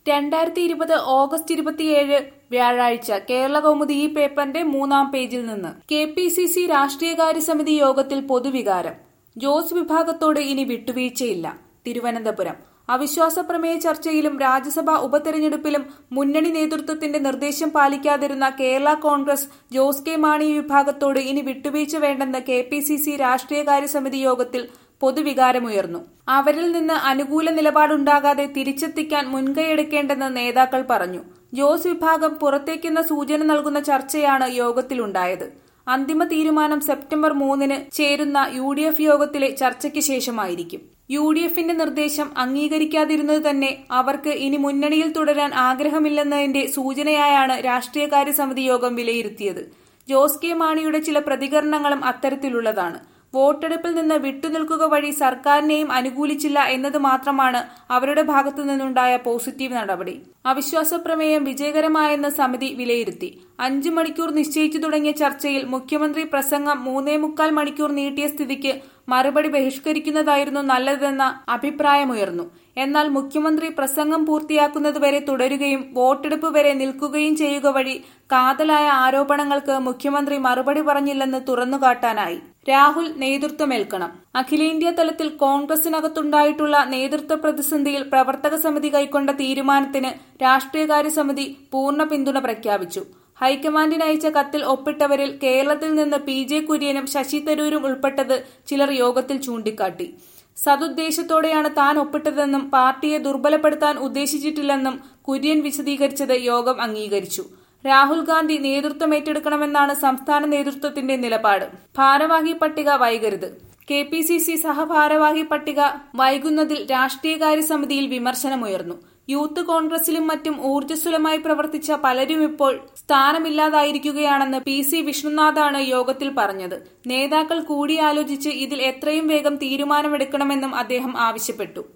രണ്ടായിരത്തി ഇരുപത് ഓഗസ്റ്റ് ഇരുപത്തിയേഴ് വ്യാഴാഴ്ച കേരള കൗമുദി ഈ പേപ്പറിന്റെ മൂന്നാം പേജിൽ നിന്ന് കെ പി സി സി രാഷ്ട്രീയകാര്യ സമിതി യോഗത്തിൽ പൊതുവികാരം ജോസ് വിഭാഗത്തോട് ഇനി വിട്ടുവീഴ്ചയില്ല തിരുവനന്തപുരം അവിശ്വാസ പ്രമേയ ചർച്ചയിലും രാജ്യസഭാ ഉപതെരഞ്ഞെടുപ്പിലും മുന്നണി നേതൃത്വത്തിന്റെ നിർദ്ദേശം പാലിക്കാതിരുന്ന കേരള കോൺഗ്രസ് ജോസ് കെ മാണി വിഭാഗത്തോട് ഇനി വിട്ടുവീഴ്ച വേണ്ടെന്ന് കെ പി സി സി രാഷ്ട്രീയകാര്യ സമിതി യോഗത്തിൽ പൊതുവികാരമുയർന്നു അവരിൽ നിന്ന് അനുകൂല നിലപാടുണ്ടാകാതെ തിരിച്ചെത്തിക്കാൻ മുൻകൈയെടുക്കേണ്ടെന്ന് നേതാക്കൾ പറഞ്ഞു ജോസ് വിഭാഗം പുറത്തേക്കെന്ന സൂചന നൽകുന്ന ചർച്ചയാണ് യോഗത്തിലുണ്ടായത് അന്തിമ തീരുമാനം സെപ്റ്റംബർ മൂന്നിന് ചേരുന്ന യു ഡി എഫ് യോഗത്തിലെ ചർച്ചയ്ക്ക് ശേഷമായിരിക്കും യു ഡി എഫിന്റെ നിർദ്ദേശം അംഗീകരിക്കാതിരുന്നത് തന്നെ അവർക്ക് ഇനി മുന്നണിയിൽ തുടരാൻ ആഗ്രഹമില്ലെന്നതിന്റെ സൂചനയായാണ് രാഷ്ട്രീയകാര്യ സമിതി യോഗം വിലയിരുത്തിയത് ജോസ് കെ മാണിയുടെ ചില പ്രതികരണങ്ങളും അത്തരത്തിലുള്ളതാണ് വോട്ടെടുപ്പിൽ നിന്ന് വിട്ടുനിൽക്കുക വഴി സർക്കാരിനെയും അനുകൂലിച്ചില്ല എന്നത് മാത്രമാണ് അവരുടെ ഭാഗത്തു നിന്നുണ്ടായ പോസിറ്റീവ് നടപടി അവിശ്വാസ പ്രമേയം വിജയകരമായെന്ന് സമിതി വിലയിരുത്തി അഞ്ചു മണിക്കൂർ നിശ്ചയിച്ചു തുടങ്ങിയ ചർച്ചയിൽ മുഖ്യമന്ത്രി പ്രസംഗം മൂന്നേ മുക്കാൽ മണിക്കൂർ നീട്ടിയ സ്ഥിതിക്ക് മറുപടി ബഹിഷ്കരിക്കുന്നതായിരുന്നു നല്ലതെന്ന അഭിപ്രായമുയർന്നു എന്നാൽ മുഖ്യമന്ത്രി പ്രസംഗം പൂർത്തിയാക്കുന്നതുവരെ തുടരുകയും വോട്ടെടുപ്പ് വരെ നിൽക്കുകയും ചെയ്യുക വഴി കാതലായ ആരോപണങ്ങൾക്ക് മുഖ്യമന്ത്രി മറുപടി പറഞ്ഞില്ലെന്ന് തുറന്നുകാട്ടാനായി രാഹുൽ നേതൃത്വമേൽക്കണം അഖിലേന്ത്യാ തലത്തിൽ കോൺഗ്രസിനകത്തുണ്ടായിട്ടുള്ള നേതൃത്വ പ്രതിസന്ധിയിൽ പ്രവർത്തക സമിതി കൈക്കൊണ്ട തീരുമാനത്തിന് രാഷ്ട്രീയകാര്യ സമിതി പൂർണ്ണ പിന്തുണ പ്രഖ്യാപിച്ചു ഹൈക്കമാൻഡിന് അയച്ച കത്തിൽ ഒപ്പിട്ടവരിൽ കേരളത്തിൽ നിന്ന് പി ജെ കുര്യനും ശശി തരൂരും ഉൾപ്പെട്ടത് ചിലർ യോഗത്തിൽ ചൂണ്ടിക്കാട്ടി സതുദ്ദേശത്തോടെയാണ് താൻ ഒപ്പിട്ടതെന്നും പാർട്ടിയെ ദുർബലപ്പെടുത്താൻ ഉദ്ദേശിച്ചിട്ടില്ലെന്നും കുര്യൻ വിശദീകരിച്ചത് യോഗം അംഗീകരിച്ചു രാഹുൽ ഗാന്ധി നേതൃത്വം ഏറ്റെടുക്കണമെന്നാണ് സംസ്ഥാന നേതൃത്വത്തിന്റെ നിലപാട് ഭാരവാഹി പട്ടിക വൈകരുത് കെ പി സി സി സഹഭാരവാഹി പട്ടിക വൈകുന്നതിൽ രാഷ്ട്രീയകാര്യ സമിതിയിൽ വിമർശനമുയർന്നു യൂത്ത് കോൺഗ്രസിലും മറ്റും ഊർജ്ജസ്വലമായി പ്രവർത്തിച്ച പലരും ഇപ്പോൾ സ്ഥാനമില്ലാതായിരിക്കുകയാണെന്ന് പി സി വിഷ്ണുനാഥാണ് യോഗത്തിൽ പറഞ്ഞത് നേതാക്കൾ കൂടിയാലോചിച്ച് ഇതിൽ എത്രയും വേഗം തീരുമാനമെടുക്കണമെന്നും അദ്ദേഹം ആവശ്യപ്പെട്ടു